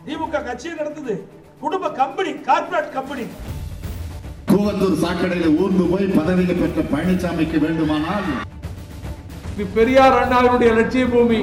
திமுக கட்சியை நடத்துது குடும்ப கம்பெனி கார்ப்பரேட் கம்பெனி கூவத்தூர் சாக்கடையில் ஊர்ந்து போய் பதவியை பெற்ற பழனிசாமிக்கு வேண்டுமானால் இது பெரியார் அண்ணாவினுடைய லட்சிய பூமி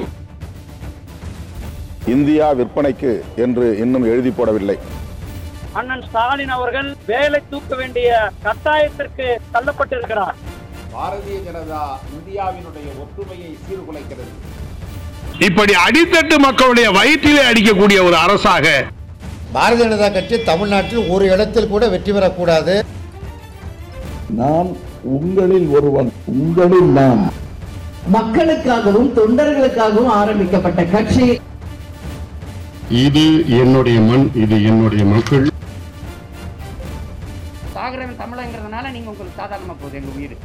இந்தியா விற்பனைக்கு என்று இன்னும் எழுதி போடவில்லை அண்ணன் ஸ்டாலின் அவர்கள் வேலை தூக்க வேண்டிய கட்டாயத்திற்கு தள்ளப்பட்டிருக்கிறார் பாரதிய ஜனதா இந்தியாவினுடைய ஒற்றுமையை சீர்குலைக்கிறது இப்படி அடித்தட்டு மக்களுடைய வயிற்றிலே அடிக்கக்கூடிய ஒரு அரசாக பாரதிய ஜனதா கட்சி தமிழ்நாட்டில் ஒரு இடத்தில் கூட வெற்றி பெறக்கூடாது நான் உங்களில் ஒருவன் உங்களில் நான் மக்களுக்காகவும் தொண்டர்களுக்காகவும் ஆரம்பிக்கப்பட்ட கட்சி இது என்னுடைய மண் இது என்னுடைய மக்கள் சாகரவன் தமிழங்கிறதுனால நீங்க உங்களுக்கு சாதாரணமா போகுது எங்க உயிர்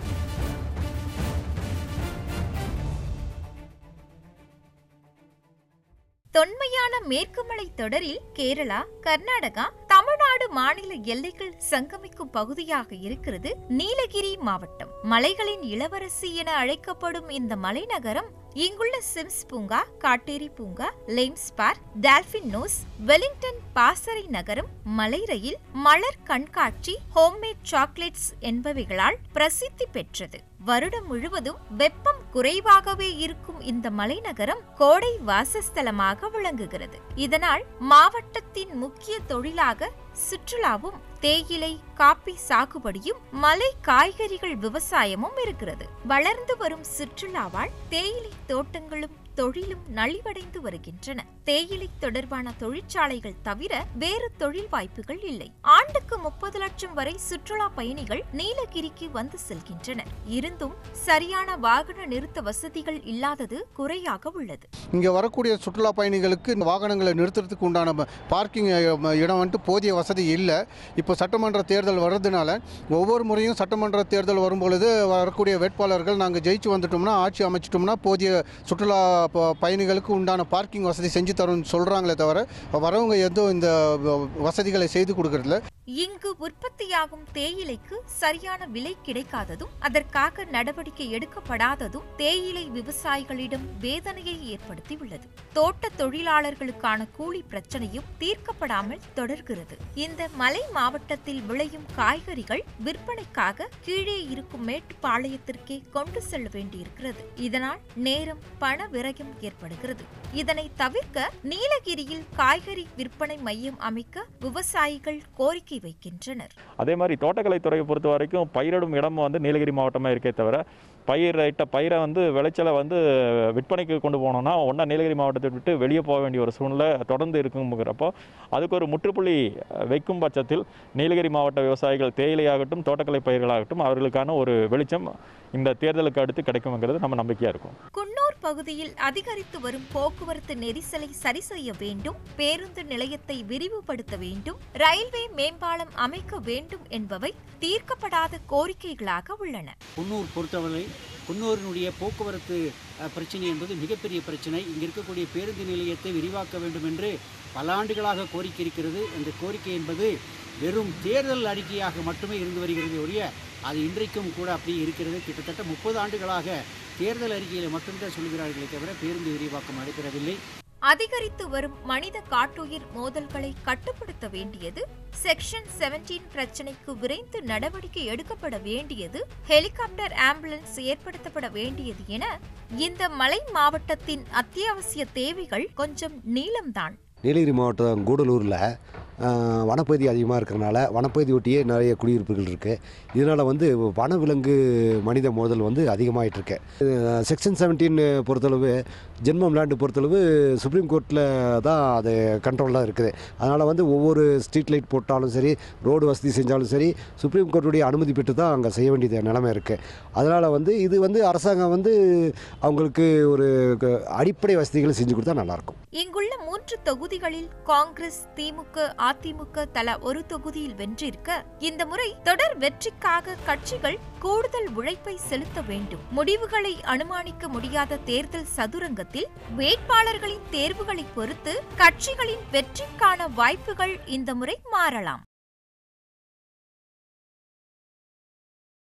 தொன்மையான மேற்குமலை தொடரில் கேரளா கர்நாடகா தமிழ்நாடு மாநில எல்லைகள் சங்கமிக்கும் பகுதியாக இருக்கிறது நீலகிரி மாவட்டம் மலைகளின் இளவரசி என அழைக்கப்படும் இந்த மலைநகரம் இங்குள்ள சிம்ஸ் பூங்கா காட்டேரி பூங்கா Lamb's park Dolphin Nose Wellington பாசறை நகரம் மலை ரயில் மலர் கண்காட்சி ஹோம்மேட் சாக்லேட்ஸ் என்பவைகளால் பிரசித்தி பெற்றது வருடம் முழுவதும் வெப்பம் குறைவாகவே இருக்கும் இந்த மலைநகரம் கோடை வாசஸ்தலமாக விளங்குகிறது இதனால் மாவட்டத்தின் முக்கிய தொழிலாக சுற்றுலாவும் தேயிலை காப்பி சாகுபடியும் மலை காய்கறிகள் விவசாயமும் இருக்கிறது வளர்ந்து வரும் சுற்றுலாவால் தேயிலை தோட்டங்களும் தொழிலும் நலிவடைந்து வருகின்றன தேயிலை தொடர்பான தொழிற்சாலைகள் தவிர வேறு தொழில் வாய்ப்புகள் இல்லை ஆண்டுக்கு முப்பது லட்சம் வரை சுற்றுலா பயணிகள் நீலகிரிக்கு வந்து செல்கின்றனர் இருந்தும் சரியான வாகன நிறுத்த வசதிகள் இல்லாதது குறையாக உள்ளது இங்கே வரக்கூடிய சுற்றுலா பயணிகளுக்கு இந்த வாகனங்களை நிறுத்துறதுக்கு உண்டான பார்க்கிங் இடம் வந்துட்டு போதிய வசதி இல்லை இப்போ சட்டமன்ற தேர்தல் வர்றதுனால ஒவ்வொரு முறையும் சட்டமன்ற தேர்தல் வரும்பொழுது வரக்கூடிய வேட்பாளர்கள் நாங்கள் ஜெயிச்சு வந்துட்டோம்னா ஆட்சி அமைச்சிட்டோம்னா போதிய சுற்றுலா ப- பயணிகளுக்கு உண்டான பார்க்கிங் வசதி செஞ்சு தரோம்னு சொல்கிறாங்களே தவிர வரவங்க எதுவும் இந்த வசதிகளை செய்து கொடுக்கறதில்ல இங்கு உற்பத்தியாகும் தேயிலைக்கு சரியான விலை கிடைக்காததும் அதற்காக நடவடிக்கை எடுக்கப்படாததும் தேயிலை விவசாயிகளிடம் வேதனையை ஏற்படுத்தியுள்ளது தோட்ட தொழிலாளர்களுக்கான கூலி பிரச்சனையும் தீர்க்கப்படாமல் தொடர்கிறது இந்த மலை மாவட்டத்தில் விளையும் காய்கறிகள் விற்பனைக்காக கீழே இருக்கும் மேட்டுப்பாளையத்திற்கே கொண்டு செல்ல வேண்டியிருக்கிறது இதனால் நேரம் பண விரயம் ஏற்படுகிறது இதனை தவிர்க்க நீலகிரியில் காய்கறி விற்பனை மையம் அமைக்க விவசாயிகள் கோரிக்கை வைக்கின்றனர் அதே மாதிரி தோட்டக்கலைத்துறையை பொறுத்த வரைக்கும் பயிரிடும் இடமும் வந்து நீலகிரி மாவட்டமாக இருக்கே தவிர பயிரிட்ட பயிரை வந்து விளைச்சலை வந்து விற்பனைக்கு கொண்டு போனோம்னா ஒன்றா நீலகிரி மாவட்டத்தை விட்டு வெளியே போக வேண்டிய ஒரு சூழ்நிலை தொடர்ந்து இருக்குங்கிறப்போ அதுக்கு ஒரு முற்றுப்புள்ளி வைக்கும் பட்சத்தில் நீலகிரி மாவட்ட விவசாயிகள் தேயிலையாகட்டும் தோட்டக்கலை பயிர்களாகட்டும் அவர்களுக்கான ஒரு வெளிச்சம் இந்த தேர்தலுக்கு அடுத்து கிடைக்குங்கிறது நம்ம நம்பிக்கையாக இருக்கும் குன்னூர் பகுதியில் அதிகரித்து வரும் போக்குவரத்து நெரிசலை சரி செய்ய வேண்டும் பேருந்து நிலையத்தை விரிவுபடுத்த வேண்டும் ரயில்வே மேம்பாலம் அமைக்க வேண்டும் என்பவை தீர்க்கப்படாத கோரிக்கைகளாக உள்ளன குன்னூர் பொறுத்தவரை குன்னூரினுடைய போக்குவரத்து அஹ், பிரச்சனை என்பது மிகப்பெரிய பிரச்சனை இங்கே இருக்கக்கூடிய பேருந்து நிலையத்தை விரிவாக்க வேண்டும் என்று பல ஆண்டுகளாக கோரிக்கை இருக்கிறது அந்த கோரிக்கை என்பது வெறும் தேர்தல் அறிக்கையாக மட்டுமே இருந்து வருகிறது ஒழிய அது இன்றைக்கும் கூட அப்படியே இருக்கிறது கிட்டத்தட்ட முப்பது ஆண்டுகளாக தேர்தல் அறிக்கையில் மட்டும்தான் சொல்கிறார்களே தவிர பேருந்து விரிவாக்கம் நடைபெறவில்லை அதிகரித்து வரும் மனித காட்டுயிர் மோதல்களை கட்டுப்படுத்த வேண்டியது செக்ஷன் 17 பிரச்சினைக்கு விரைந்து நடவடிக்கை எடுக்கப்பட வேண்டியது ஹெலிகாப்டர் ஆம்புலன்ஸ் ஏற்படுத்தப்பட வேண்டியது என இந்த மலை மாவட்டத்தின் அத்தியாவசிய தேவைகள் கொஞ்சம் நீளம்தான் நீலகிரி மாவட்டம் கூடலூரில் வனப்பகுதி அதிகமாக இருக்கிறனால வனப்பகுதி ஒட்டியே நிறைய குடியிருப்புகள் இருக்குது இதனால் வந்து வனவிலங்கு மனித மோதல் வந்து அதிகமாகிட்டு இருக்கு செக்ஷன் செவன்டீன் பொறுத்தளவு ஜென்மம் லேண்டு பொறுத்தளவு சுப்ரீம் கோர்ட்டில் தான் அது கண்ட்ரோலாக இருக்குது அதனால் வந்து ஒவ்வொரு ஸ்ட்ரீட் லைட் போட்டாலும் சரி ரோடு வசதி செஞ்சாலும் சரி சுப்ரீம் கோர்ட்டுடைய அனுமதி பெற்று தான் அங்கே செய்ய வேண்டியது நிலைமை இருக்குது அதனால் வந்து இது வந்து அரசாங்கம் வந்து அவங்களுக்கு ஒரு க- அடிப்படை வசதிகளை செஞ்சு கொடுத்தா நல்லாயிருக்கும் இங்குள்ள மூன்று தொகுதிகளில் காங்கிரஸ் திமுக அதிமுக தலா ஒரு தொகுதியில் வென்றிருக்க இந்த முறை தொடர் வெற்றிக்காக கட்சிகள் கூடுதல் உழைப்பை செலுத்த வேண்டும் முடிவுகளை அனுமானிக்க முடியாத தேர்தல் சதுரங்கத்தில் வேட்பாளர்களின் தேர்வுகளை பொறுத்து கட்சிகளின் வெற்றிக்கான வாய்ப்புகள் இந்த முறை மாறலாம்